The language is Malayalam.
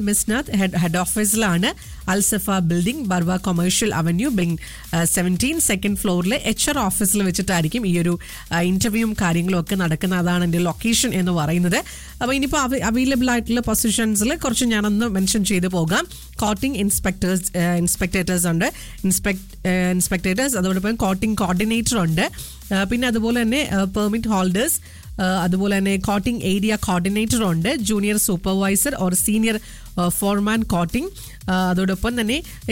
മിസ്നാഥ് ഹെഡ് ഹെഡ് ഓഫീസിലാണ് Al Safa building Barwa commercial avenue building seventeen second ഫ്ലോറിലെ എച്ച് ആർ ഓഫീസിൽ വെച്ചിട്ടായിരിക്കും ഈ ഒരു ഇന്റർവ്യൂവും കാര്യങ്ങളും ഒക്കെ നടക്കുന്നത് അതാണ് എൻ്റെ ലൊക്കേഷൻ എന്ന് പറയുന്നത് അപ്പോൾ ഇനിയിപ്പോൾ അവൈലബിൾ ആയിട്ടുള്ള പൊസിഷൻസിൽ കുറച്ച് ഞാനൊന്ന് മെൻഷൻ ചെയ്ത് പോകാം കോട്ടിംഗ് ഇൻസ്പെക്ടേഴ്സ് ഇൻസ്പെക്ടേറ്റേഴ്സ് ഉണ്ട് ഇൻസ്പെക്ട് ഇൻസ്പെക്ടേറ്റേഴ്സ് അതോടൊപ്പം കോട്ടിംഗ് കോർഡിനേറ്റർ ഉണ്ട് ആ, പിന്നെ അതുപോലെ തന്നെ പെർമിറ്റ് ഹോൾഡേഴ്സ് അതുപോലെ തന്നെ കോട്ടിംഗ് ഏരിയ കോർഡിനേറ്റർ ഉണ്ട് junior supervisor or senior foreman coating അതോടൊപ്പം തന്നെ